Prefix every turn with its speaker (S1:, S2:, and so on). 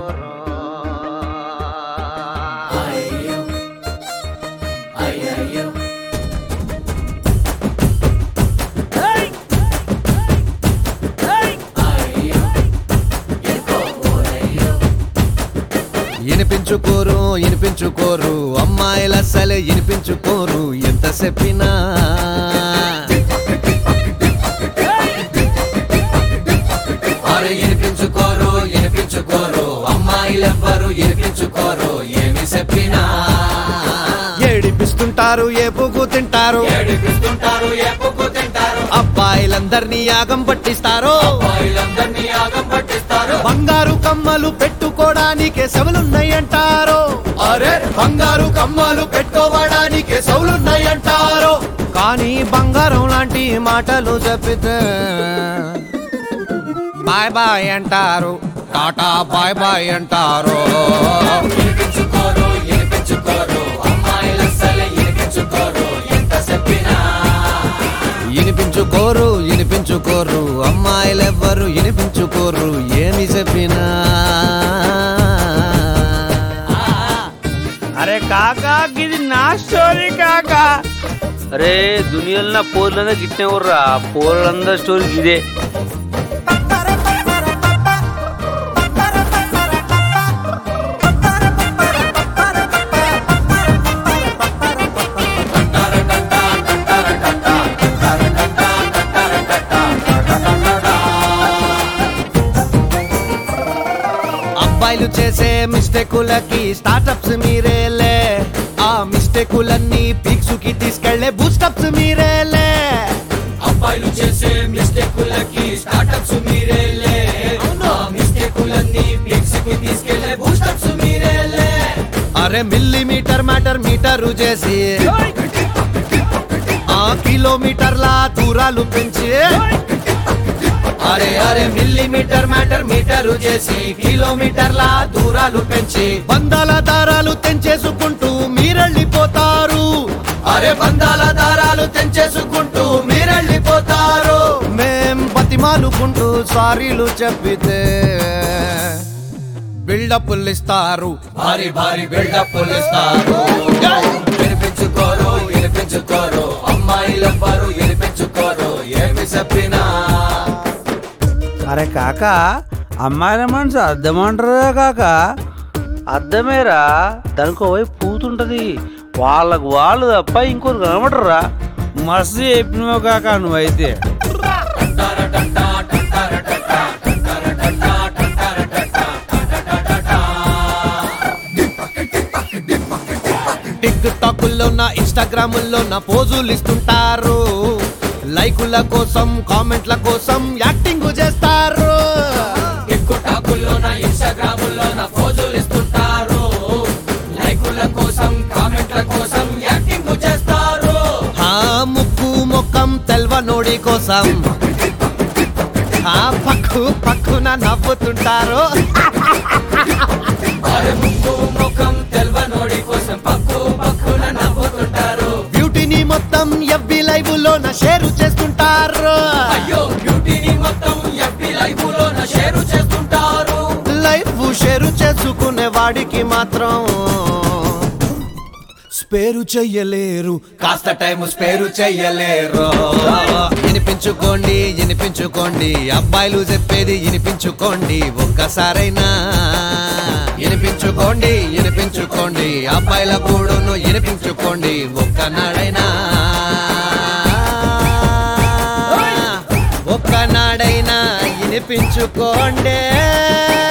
S1: వినిపించుకోరు వినిపించుకోరు వినిపించుకోరు అమ్మాయిల అసలే వినిపించుకోరు ఎంత చెప్పినా అరే వినిపించుకోరు వినిపించుకోరు అమ్మాయిలెవ్వరు వినిపించుకోరు ఏమి చెప్పినా ఏడిపిస్తుంటారు ఏపుకు తింటారు
S2: ఏడిపిస్తుంటారు ఏపుకు తింటారు
S1: అబ్బాయిలందరినీ యాగం పట్టిస్తారు
S2: అబ్బాయిలందరినీ యాగం పట్టిస్తారు
S1: బంగారు కమ్మలు పెట్టుకోవడానికే సెవలున్నాయంటారు అరే బంగారు కమ్మలు పెట్టుకోవడానికే సెవలున్నాయంటారు కానీ బంగారం లాంటి మాటలు చెప్పితే బాయ్ బాయ్ అంటారు టాటా బాయ్ బాయ్ అంటారు
S2: వినిపించుకోరు వినిపించుకోరు అమ్మాయిలు అస్సలే వినిపించుకోరు ఎంత చెప్పినా
S1: వినిపించుకోరు వినిపించుకోరు అమ్మాయిలెవ్వరు వినిపించుకోరు ఏమి చెప్పినా
S3: అరే కాకా ఇది నా స్టోరీ కాకా అరే దునియాలో నా పోర్లందరూ గిట్నే ఉర్రా పోర్లందరూ స్టోరీ ఇదే
S1: అబ్బాయిలు చేసే మిస్టేకులకి స్టార్టప్స్ మీరేలే ఆ మిస్టేకులన్నీ పీక్స్ కి తీసుకెళ్లే బూస్టప్స్ మీరేలే
S2: అబ్బాయిలు చేసే మిస్టేకులకి స్టార్టప్స్ మీరేలే ఆ మిస్టేకులన్నీ పిక్స్ కి తీసుకెళ్లే బూస్టప్స్ మీరేలే
S1: అరే మిల్లీమీటర్ మ్యాటర్ మీటరు చేసి ఆ కిలోమీటర్ల దూరాలు పెంచి అరే అరే మిల్లీమీటర్ మ్యాటర్ మీటరు చేసి కిలోమీటర్ల దూరాలు పెంచి బంధాల దారాలు తెంచేసుకుంటూ మీరెళ్ళిపోతారు అరే బంధాల దారాలు తెంచేసుకుంటూ మీరెళ్ళిపోతారు మేం బతిమాలుకుంటూ సారీలు చెప్పితే బిల్డప్లు ఇస్తారు
S2: భారీ భారీ బిల్డప్లు ఇస్తారు వినిపించుకోరు వినిపించుకోరు అమ్మాయిలెవ్వరు వినిపించుకోరు ఏమి చెప్పినా
S3: అరే కాక అమ్మాయిల మనసు అర్థమంటారా కాక అర్థమేరా దానికి వైపు పూతుంటది వాళ్ళకు వాళ్ళు తప్ప ఇంకోరు కనబడరా మస్తు చెప్పినావు కాక నువ్వైతే
S1: టిక్ టాకుల్లో నా ఇన్స్టాగ్రాముల్లో నా పోజులు ఇస్తుంటారు లైకుల కోసం కామెంట్ల కోసం యాక్టింగ్ చేస్తారు
S2: టిక్కు టాకుల్లో నా ఇన్స్టాగ్రాముల్లో నా ఫోజులు ఇస్తుంటారు లైకుల కోసం కామెంట్ల కోసం యాక్టింగ్ చేస్తారు
S1: ఆ ముక్కు మొక్కం తెల్వనోడి కోసం ఆ పక్కు పక్కున నవ్వుతుంటారు
S2: అరే ముక్కు ముఖం తెల్వనోడి కోసం పక్కు పక్కున నవ్వుతుంటారు
S1: బ్యూటీని మొత్తం ఎవ్వి లైవ్ లో నా షేర్ చేస్తుంటారు
S2: అయ్యో బ్యూటీని మొత్తం ఎఫ్బి లైవ్ లో నా షేర్ చేస్తుంటారు
S1: లైఫ్ షేర్ చేసుకునే వాడికి మాత్రం స్పేరు చెయ్యలేరు కాస్త టైం స్పేరు చెయ్యలేరు వినిపించుకోండి వినిపించుకోండి అబ్బాయిలు చెప్పేది వినిపించుకోండి ఒక్కసారైనా వినిపించుకోండి వినిపించుకోండి అబ్బాయిల కూడును వినిపించుకోండి ఒక్కనాడైనా ఒక్కనాడైనా వినిపించుకోండి